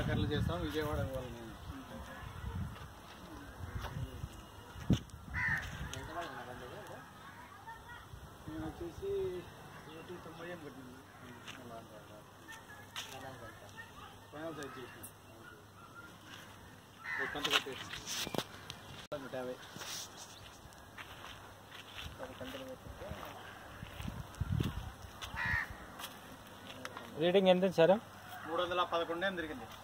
కర్రలు చేస్తాం విజయవాడ పోవాలి నేను నేను వచ్చేసి ఒకటి తొంభై ఏం కట్టింది ఫైనల్ సైజ్ చేసిన ఒక కంత కట్టేసి నూట యాభై రీడింగ్ ఎంత సార్ మూడు వందల పదకొండు ఏం తిరిగింది